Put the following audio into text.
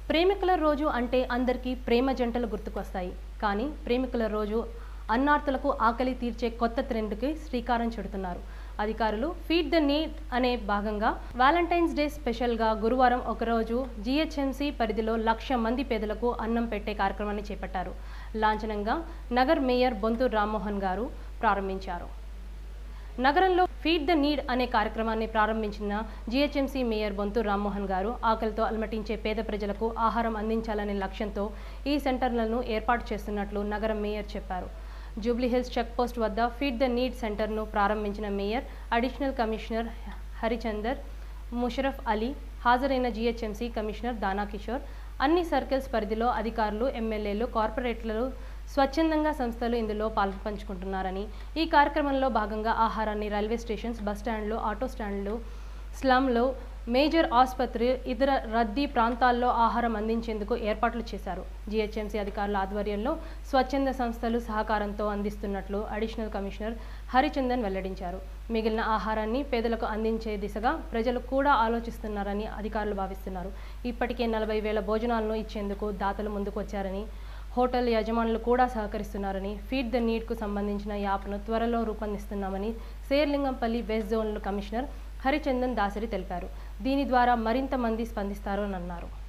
ప్రేమికుల రోజు అంటే అందరికీ ప్రేమ జంటలు గుర్తుకొస్తాయి కానీ ప్రేమికుల రోజు అన్నార్తులకు ఆకలి తీర్చే కొత్త ట్రెండ్కి శ్రీకారం చుడుతున్నారు అధికారులు ఫీడ్ ద నీడ్ అనే భాగంగా వ్యాలంటైన్స్ డే స్పెషల్గా గురువారం ఒకరోజు జీహెచ్ఎంసీ పరిధిలో లక్ష మంది పేదలకు అన్నం పెట్టే కార్యక్రమాన్ని చేపట్టారు లాంఛనంగా నగర్ మేయర్ బొంతు రామ్మోహన్ గారు ప్రారంభించారు నగరంలో ఫీడ్ ద నీడ్ అనే కార్యక్రమాన్ని ప్రారంభించిన జీహెచ్ఎంసీ మేయర్ బొంతు రామ్మోహన్ గారు ఆకలితో అలమటించే పేద ప్రజలకు ఆహారం అందించాలనే లక్ష్యంతో ఈ సెంటర్లను ఏర్పాటు చేస్తున్నట్లు నగరం మేయర్ చెప్పారు జూబ్లీహిల్స్ చెక్ పోస్ట్ వద్ద ఫీడ్ ద నీడ్ సెంటర్ను ప్రారంభించిన mayor additional commissioner Harichandar Musharraf Ali హాజరైన జీహెచ్ఎంసీ కమిషనర్ దానా కిషోర్ అన్ని సర్కిల్స్ పరిధిలో అధికారులు ఎమ్మెల్యేలు కార్పొరేట్లలో స్వచ్ఛందంగా సంస్థలు ఇందులో పాల్పంచుకుంటున్నారని ఈ కార్యక్రమంలో భాగంగా ఆహారాన్ని రైల్వే స్టేషన్స్ బస్ స్టాండ్లు ఆటో స్టాండ్లు స్లమ్లో మేజర్ ఆసుపత్రి ఇతర రద్దీ ప్రాంతాల్లో ఆహారం అందించేందుకు ఏర్పాట్లు చేశారు జీహెచ్ఎంసీ అధికారుల ఆధ్వర్యంలో స్వచ్ఛంద సంస్థలు సహకారంతో అందిస్తున్నట్లు అడిషనల్ కమిషనర్ హరిచందన్ వెల్లడించారు మిగిలిన ఆహారాన్ని పేదలకు అందించే దిశగా ప్రజలు కూడా ఆలోచిస్తున్నారని అధికారులు భావిస్తున్నారు ఇప్పటికే నలభై వేల భోజనాలను ఇచ్చేందుకు దాతలు ముందుకు వచ్చారని హోటల్ యజమానులు కూడా సహకరిస్తున్నారని ఫీడ్ ద నీడ్కు సంబంధించిన యాప్ను త్వరలో రూపొందిస్తున్నామని Serilingampally west zone commissioner Harichandan Dasari తెలిపారు దీని ద్వారా మరింత మంది స్పందిస్తారు అని అన్నారు